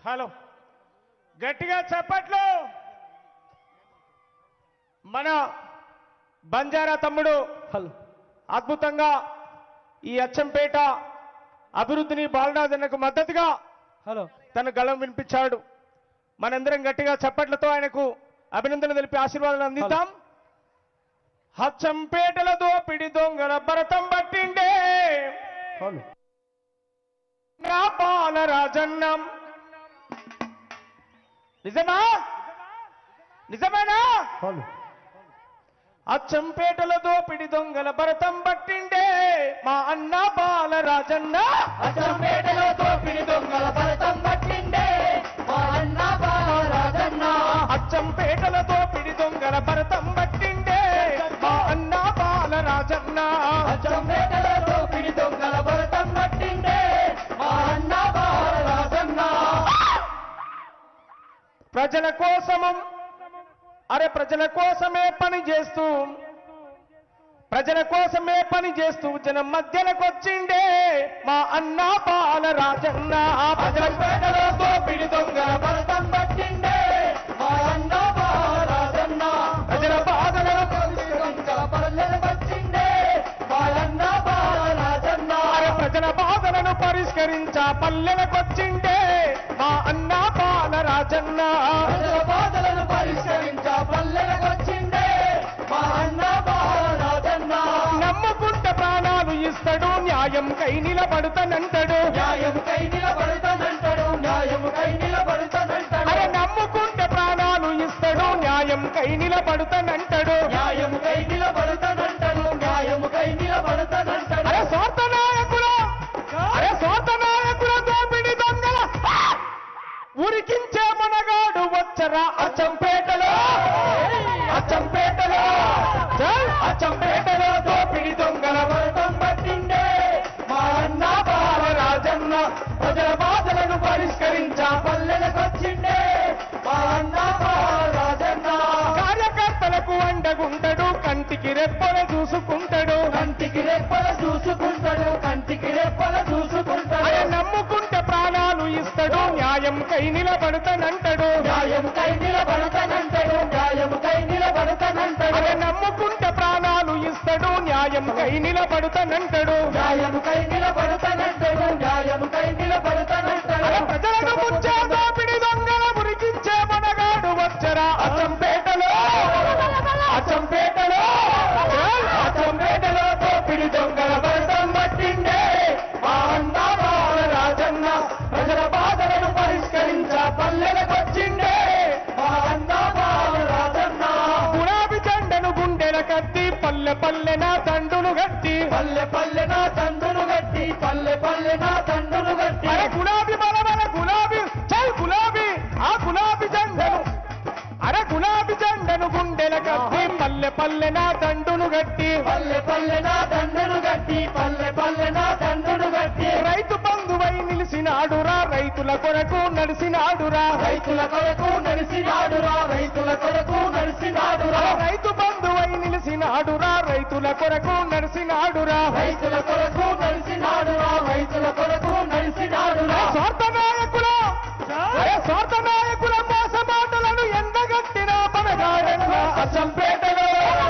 Hello గట్టిగా చెప్పట్లు మన బంజారా తమ్ముడు హలో అద్భుతంగా ఈ అచ్చంపేట అభివృద్ధిని బాలరాజన్నకు మద్దతుగా హలో తన గళం వినిపించాడు మనందరం గట్టిగా చప్పట్లతో ఆయనకు అభినందనలు తెలిపి ఆశీర్వాదాలు అందిద్దాం హచ్చంపేటల దోపిడి దొంగల భరతం పట్టిండే హలో నా బాలరాజన్నం నిజమా నిజమేనా హలో అచ్చంపేటల దోపిడి దొంగల భరతం పట్టిండే మా అన్న బాలరాజన్న అచ్చంపేటలో దోపిడి దొంగల భరతం పట్టిండే మా అన్న బాలరాజన్న అచ్చంపేటల దోపిడి దొంగల భరతం పట్టిండే మా అన్న బాలరాజన్న అచ్చంపేటలో దోపిడి దొంగల భరతం పట్టిండే మా అన్న బాలరాజన్న ప్రజల కోసము అరే ప్రజల కోసమే పని చేస్తూ ప్రజల కోసమే పని చేస్తూ జనం మధ్యలోకొచ్చిండే మా అన్న బాలరాజన్న ప్రజల అచ్చంపేటలో దోపిడి దొంగల భరతం పట్టిండే మా అన్న బాలరాజన్న ప్రజల బాధలను దొంగల పల్లెలు వచ్చిండే మా అన్న బాలరాజన్న అరే ప్రజల బాధలను పరిష్కరించ పల్లెలకొచ్చిండే మా అన్న బాలరాజన్న ప్రజల బాధలను పరిష్కరించ పల్లెలకొచ్చిండే మా అన్న బాలరాజన్న నమ్ముకుంటే ప్రాణాలు ఇస్తాడు న్యాయం కై నిలబడుతానంటాడు న్యాయం కై నిలబడతానంటాడు న్యాయం కై నిలబడతానంటాడు అరే నమ్ముకుంటే ప్రాణాలు ఇస్తాడు న్యాయం కై నిలబడుతానంటాడు న్యాయం కై నిలబడతానంటాడు న్యాయం కై నిలబడతానంటాడు అరే స్వార్థ నాయకుల అరే స్వార్థ నాయకుల దోపిడి దొంగల ఆ! ఉరికించే మనగాడు వచ్చరా అచ్చంపేటలో అచ్చంపేటలో చల్! అచ్చంపేటలో దోపిడి దొంగల భరతం పట్టిండే మా అన్న బాలరాజన్న ప్రజల బాధలను పరిష్కరించ పల్లెలకొచ్చిండే మా అన్న బాలరాజన్న కార్యకర్తలకు అండగుంటాడు కంటికి రెప్పల చూసుకుంటాడు కంటికి రెప్పల చూసుకుంటాడు కంటికి రెప్పల చూసుకుంటాడు అరే నమ్ముకుంటే ప్రాణాలు ఇస్తాడు న్యాయం కై నిలబడతానంటాడు న్యాయం కై నిలబడతానంటాడు న్యాయం కై నిలబడతానంటాడు అరే నమ్ముకుంటే ప్రాణాలు ఇస్తాడు న్యాయం కై నిలబడతానంటాడు న్యాయం కై నిలబడతానంటాడు న్యాయం కై నిలబడతానంటాడు అరే ప్రజలను ముంచే దోపిడి దొంగల మురికించే మనగాడు వచ్చరా అచ్చంపేటలో అచ్చంపేటలో చల్! అచ్చంపేటలో దోపిడి దొంగల భరతం పట్టిండే మా అన్న బాలరాజన్న ప్రజల బాధలను పరిష్కరించ పల్లెలకొచ్చిండే మా అన్న బాలరాజన్న గులాబీ జెండను గుండెల కత్తి పల్లె పల్లెన దండును గట్టి పల్లె పల్లె నా తండ్రును గట్టి పల్లె పల్లె నా తండ్రును గట్టి అరే గులాబీ బలబల గులాబీ చల్ గులాబీ ఆ గులాబీ జెండను అరే గులాబీ జెండను గుండెల కత్తి పల్లె పల్లెన దండును గట్టి పల్లె పల్లె నా తండ్రును గట్టి పల్లె పల్లె నా తండ్రును గట్టి రైతు బంధువై నిలిచినాడురా రైతుల కొరకు నడిచినాడురా రైతుల కొరకు నడిచినాడురా రైతుల కొరకు నడిచినాడురా రైతు బంధువై నిలిచినాడురా రైతుల కొరకు నడిచినాడురా రైతుల కొరకు నడిచినాడురా రైతుల కొరకు నడిచినాడురా స్వార్థ నాయకుల అరే స్వార్థ నాయకుల మోసమాటలను ఎండగట్టిన మనగాడన్న అచ్చంపేటలో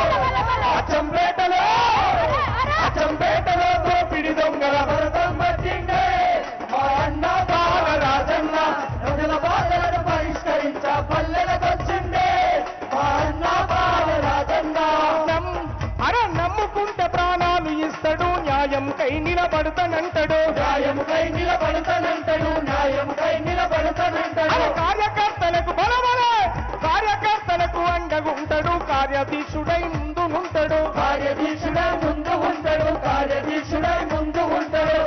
అచ్చంపేటలో అచ్చంపేటలో దోపిడి దొంగల భరతం పట్టిండే మా అన్న బాలరాజన్న ప్రజల బాధలను పరిష్కరించ పల్లెలకొచ్చిండే మా అన్న బాలరాజన్న నమ్ అరే నమ్ముకుంటే ప్రాణాలు ఇస్తాడు న్యాయం కై నిలబడతానంటాడు న్యాయం కై నిలబడతానంటాడు న్యాయం కై నిలబడతానంటాడు అరే కార్యకర్తలకు బలబలే కార్యకర్తలకు అండగుంటాడు కార్యదీక్షుడై ముందునుంటాడు కార్యదీక్షుడై ముందు ఉంటాడు కార్యదీక్షుడై ముందు ఉంటాడు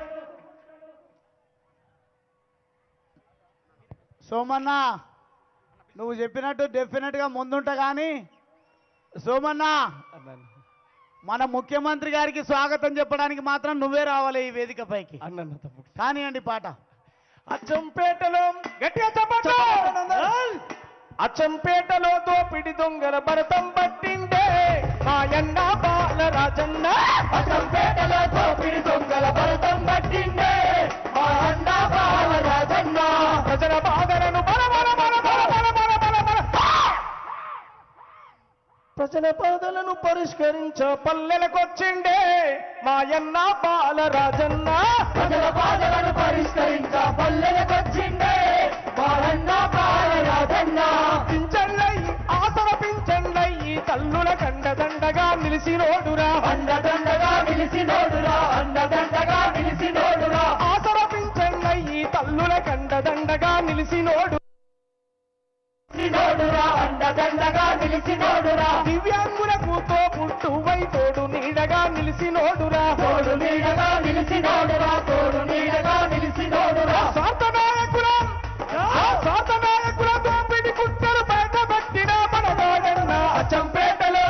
సోమన్న నువ్వు చెప్పినట్టు డెఫినెట్ గా ముందుంటా కానీ సోమన్న మన ముఖ్యమంత్రి గారికి స్వాగతం చెప్పడానికి మాత్రం నువ్వే రావాలి ఈ వేదిక పైకి అన్న తమ్ముడు కానివ్వండి పాట అచ్చంపేటలో గట్టిగా చెప్పండి అచ్చంపేటలో దోపిడి దొంగల భరతం పట్టిండే మాయన్న బాలరాజన్న అచ్చంపేటలో దోపిడి దొంగల భరతం పట్టిండే మా అన్న బాలరాజన్న ప్రజల ప్రజల బాధలను బల బల బల బల బల బల బల బల ప్రజల బాధలను పరిష్కరించ పల్లెలకొచ్చిండే మాయన్న బాలరాజన్న ప్రజల బాధలను పరిష్కరించ పల్లెలకొచ్చిండే బాలన్న బాలరాజన్న పింఛన్లయ్యి ఆసర పింఛన్లయ్యి తల్లుల కండదండగా నిలిసినోడురా అండదండగా నిలిసినోడురా అండదండగా నిలిసినోడురా ఆసర పింఛన్లయ్యి తల్లుల కండదండగా నిలిసినోడు నిలిసినోడురా అండదండగా నిలిసినోడురా దివ్యాంగులకు తోపుట్టు వై తోడు నీడగా నిలిసినోడురా తోడు నీడగా నిలిసినోడురా తోడు నీడగా నిలిసినోడురా స్వార్థ నాయకులం ఆ స్వార్థ నాయకుల దోపిడి కుట్టలు బయటపెట్టిన మనవాడన్న అచ్చంపేటలో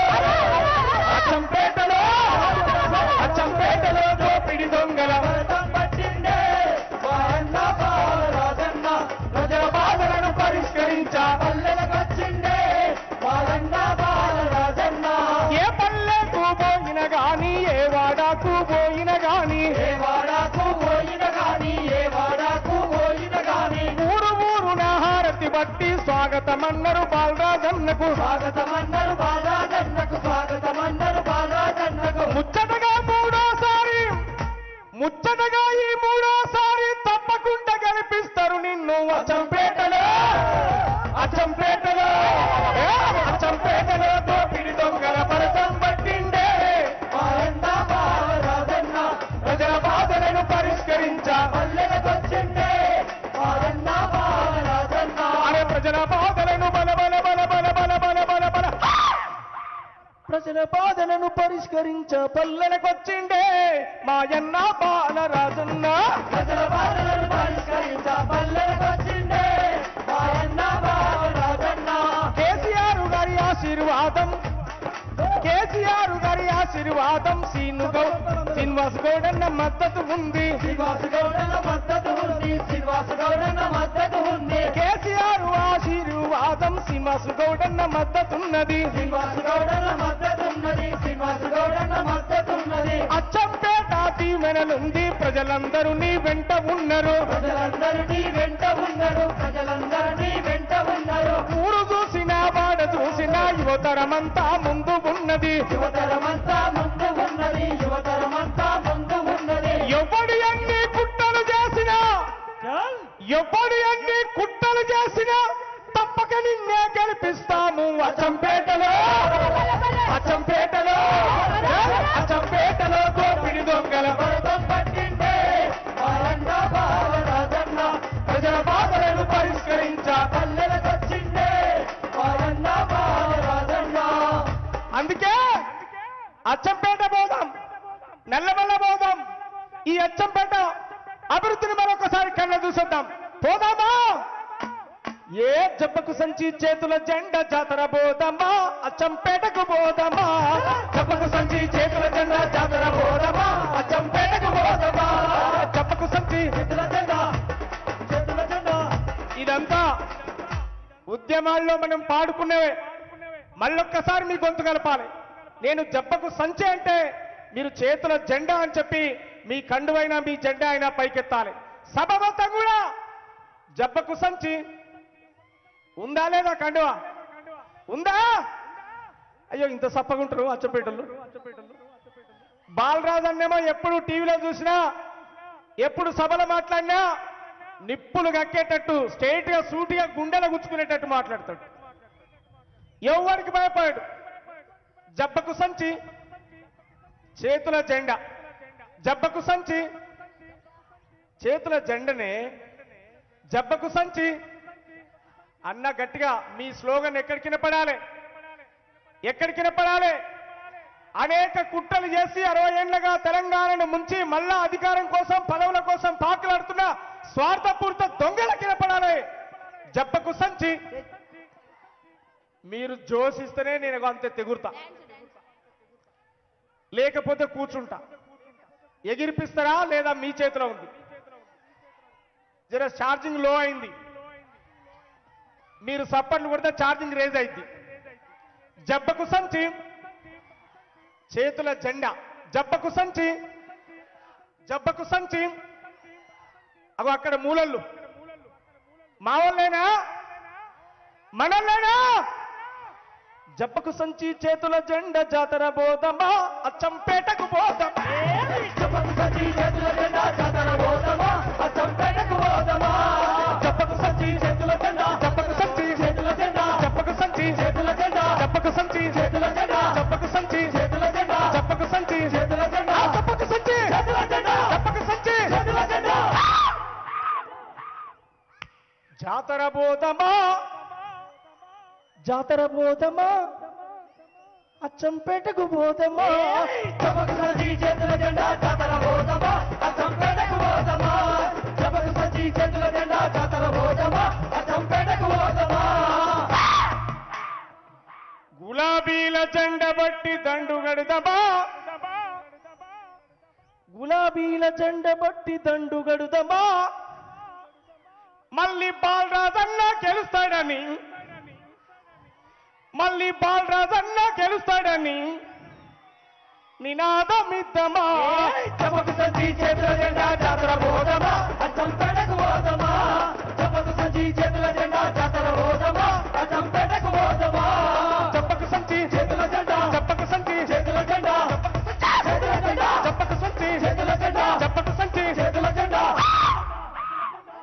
అచ్చంపేటలో అచ్చంపేటలో దోపిడి దొంగల భరతం పట్టిండే బాలన్న బాలరాజన్న ప్రజల బాధలను పరిష్కరించ పల్లెలకొచ్చిండే బాలన్న బాలరాజన్న ఏ పల్లెకు పోయిన గాని ఏ వాడాకు పోయిన గాని ఏ వాడాకు పోయిన గాని ఏ వాడాకు పోయిన గాని ఊరు ఊరున హారతి బట్టి స్వాగతమన్నరు బాలరాజన్నకు స్వాగతమన్నరు బాలరాజన్నకు స్వాగతమన్నరు బాలరాజన్నకు ముచ్చటగా మూడోసారి ముచ్చటగా ఈ మూడోసారి తప్పకుండా గెలిపిస్తారు నిన్ను అచ్చంపేటలో అచ్చంపేటలో ఏ, అచ్చంపేటలో దోపిడి దొంగల పరసం పట్టిండే బాలన్న బాలరాజన్న ప్రజల బాధలను పరిష్కరించ పల్లెలకొచ్చిండే బాలన్న బాలరాజన్న అరే ప్రజల బాధలను బల బల బల బల బల బల బల బల ప్రజల బాధలను పరిష్కరించ పల్లెలకొచ్చిండే మాయన్న బాలరాజన్న ప్రజల బాధలను పరిష్కరించ పల్లెలకొచ్చిండే బాలన్న బాలరాజన్న కేసీఆర్ గారి ఆశీర్వాదం కేసీఆర్ గారి ఆశీర్వాదం సీను గౌ శ్రీనివాస్ గౌడన్న మద్దతు ఉంది శ్రీనివాస గౌడన్న మద్దతు ఉంది శ్రీనివాస గౌడన్న మద్దతు ఉంది కేసీఆర్ ఆశీర్వాదం శ్రీనివాస్ గౌడన్న మద్దతున్నది శ్రీనివాస గౌడన్న మద్దతు ఉన్నది శ్రీనివాస గౌడన్న మద్దతు ఉన్నది అచ్చంపేట దీవెనలుంది ప్రజలందరూ నీ వెంట ఉన్నారు ప్రజలందరూ నీ వెంట ఉన్నారు ప్రజలందరూ నీ వెంట ఉన్నారు ఊరు చూసినా వాడ చూసినా యువతరమంతా ముందు ఉన్నది యువతరమంతా ముందు ఉన్నది యువతరమంతా ముందు ఉన్నది ఎవడి అన్ని కుట్రలు చేసినా ఎవడి అన్ని కుట్రలు చేసినా తప్పక నిన్నే గెలిపిస్తాము అచ్చంపేటలో అచ్చంపేటలో అచ్చంపేటలో దోపిడి దొంగల భరతం పట్టిండే బాలన్న బాలరాజన్న ప్రజల బాధలను పరిష్కరించ పల్లెలకొచ్చిండే బాలన్న బాలరాజన్న అందుకే అచ్చంపేట పోదాం నల్లమల్ల పోదాం ఈ అచ్చంపేట అభివృద్ధిని మరొకసారి కళ్ళ చూసొద్దాం పోదామా ఏ జబ్బకు సంచి చేతుల జెండ జాతర పోదామా అచ్చంపేటకు పోదామా జబ్బకు సంచి చేతుల జెండ జాతర పోదామా అచ్చంపేటకు పోదామా జబ్బకు సంచి చేతుల జెండా చేతుల జెండా ఇదంతా ఉద్యమాల్లో మనం పాడుకునేవే మళ్ళొక్కసారి మీ గొంతు కలపాలి నేను జబ్బకు సంచి అంటే మీరు చేతుల జెండా అని చెప్పి మీ కండువైనా మీ జెండా అయినా పైకెత్తాలి సభ మొత్తం కూడా జబ్బకు సంచి ఉందా లేదా కండువ ఉందా అయ్యో ఇంత సప్పగుంటారు అచ్చపేటలు బాలరాజు అన్నేమో ఎప్పుడు టీవీలో చూసినా ఎప్పుడు సభలో మాట్లాడినా నిప్పులు కక్కేటట్టు స్ట్రైట్ గా సూటిగా గుండెల గుచ్చుకునేటట్టు మాట్లాడతాడు ఎవరికి భయపడాడు జబ్బకు సంచి చేతుల జెండా జబ్బకు సంచి చేతుల జెండనే జబ్బకు సంచి అన్న గట్టిగా మీ స్లోగన్ ఎక్కడికి వినపడాలి ఎక్కడికి వినపడాలి అనేక కుట్రలు చేసి అరవై ఏళ్లుగా తెలంగాణను ముంచి మళ్ళా అధికారం కోసం పదవుల కోసం పాకులాడుతున్న స్వార్థపూరిత దొంగలకి వినపడాలి జబ్బకు సంచి మీరు జోసిస్తేనే నేను అంతే తెగురుతా లేకపోతే కూర్చుంటా ఎగిరిపిస్తారా లేదా మీ చేతిలో ఉంది జర ఛార్జింగ్ లో అయింది మీరు సప్పట్లు కొడితే ఛార్జింగ్ రేజ్ అయింది జబ్బకు సంచి చేతుల జెండా జబ్బకు సంచి జబ్బకు సంచి అగో అక్కడ మూలళ్ళు మా వాళ్ళేనా మనల్లేనా జబ్బకు సంచి చేతుల జెండ జాతర బోధమా అచ్చంపేటకు పోదమా జపకు సచి చేతుల జెండా జాతర పోదమా అచ్చంపేటకు పోదమా జబ్బకు సంచి చేతుల జెండా జబ్బకు సంచి చేతుల జెండా జబ్బకు సంచి చేతుల జెండా జబ్బకు సంచి చేతుల జెండా జబ్బకు సంచి చేతుల జెండా జబ్బకు సంచి చేతుల జెండా ఆ, జబ్బకు సంచి చేతుల జెండా జబ్బకు సంచి చేతుల జెండా జాతర బోధమా జాతర బోధమా అచ్చంపేటకు బోధమా జపకు సచి చేతుల జెండా జాతర పోదమా అచ్చంపేటకు పోదమా జపకు సచి చేతుల జెండా జాతర పోదమా అచ్చంపేటకు పోదమా గులాబీల జెండ బట్టి దండు గడుదమా గులాబీల జెండ బట్టి దండు గడుదమా మళ్ళీ బాలరాజన్న గెలుస్తాడని మళ్ళీ బాలరాజన్న గెలుస్తాడని నినాదమిద్దమా జపకు సచి చేతుల జెండా జాతర పోదమా అచ్చంపేటకు పోదమా జపకు సచి చేతుల జెండా జాతర పోదమా అచ్చంపేటకు పోదమా చెప్పకు సంచి చేతుల